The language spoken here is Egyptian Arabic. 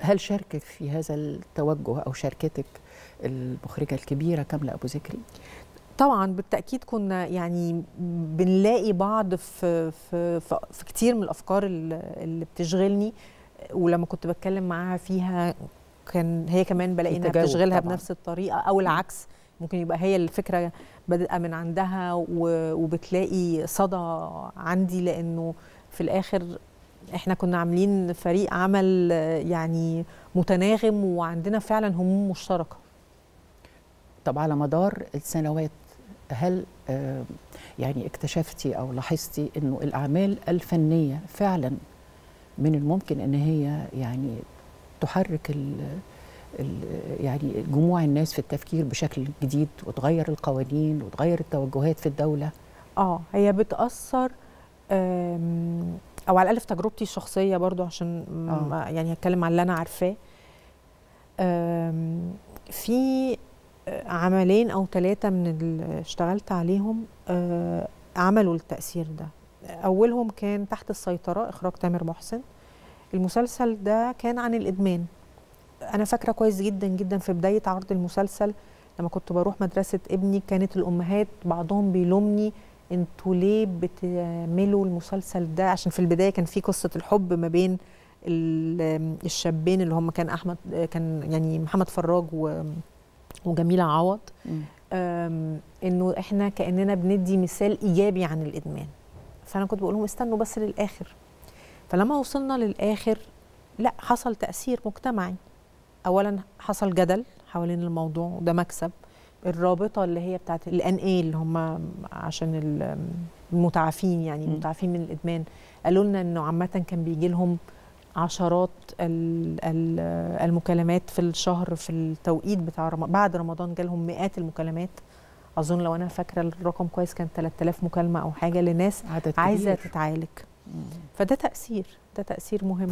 هل شاركك في هذا التوجه او شاركتك المخرجه الكبيره كامله ابو ذكري طبعا بالتاكيد كنا يعني بنلاقي بعض في في في, في كتير من الافكار اللي بتشغلني ولما كنت بتكلم معاها فيها كان هي كمان بلاقي انها بتشغلها طبعًا. بنفس الطريقه او العكس ممكن يبقى هي الفكره بادئه من عندها وبتلاقي صدى عندي لانه في الاخر احنا كنا عاملين فريق عمل يعني متناغم وعندنا فعلا هموم مشتركه طب على مدار السنوات هل يعني اكتشفتي او لاحظتي انه الاعمال الفنيه فعلا من الممكن ان هي يعني تحرك ال ال يعني جموع الناس في التفكير بشكل جديد وتغير القوانين وتغير التوجهات في الدوله اه هي بتاثر او على الاقل في تجربتي الشخصيه برضو عشان آه. يعني هتكلم على اللي انا عارفاه في عملين او ثلاثه من اللي اشتغلت عليهم عملوا التاثير ده اولهم كان تحت السيطره اخراج تامر محسن المسلسل ده كان عن الادمان انا فاكره كويس جدا جدا في بدايه عرض المسلسل لما كنت بروح مدرسه ابني كانت الامهات بعضهم بيلومني انتوا ليه بتعملوا المسلسل ده عشان في البدايه كان في قصه الحب ما بين الشابين اللي هم كان احمد كان يعني محمد فراج و وجميله عوض انه احنا كاننا بندي مثال ايجابي عن الادمان فانا كنت بقول لهم استنوا بس للاخر فلما وصلنا للاخر لا حصل تاثير مجتمعي اولا حصل جدل حوالين الموضوع وده مكسب الرابطه اللي هي بتاعت الان اي اللي هم عشان المتعافين يعني المتعافين من الادمان قالوا لنا انه عامه كان بيجي لهم عشرات المكالمات في الشهر في التوقيت بتاع رمضان بعد رمضان جالهم مئات المكالمات اظن لو انا فاكره الرقم كويس كان 3000 مكالمه او حاجه لناس عايزه تتعالج فده تاثير ده تاثير مهم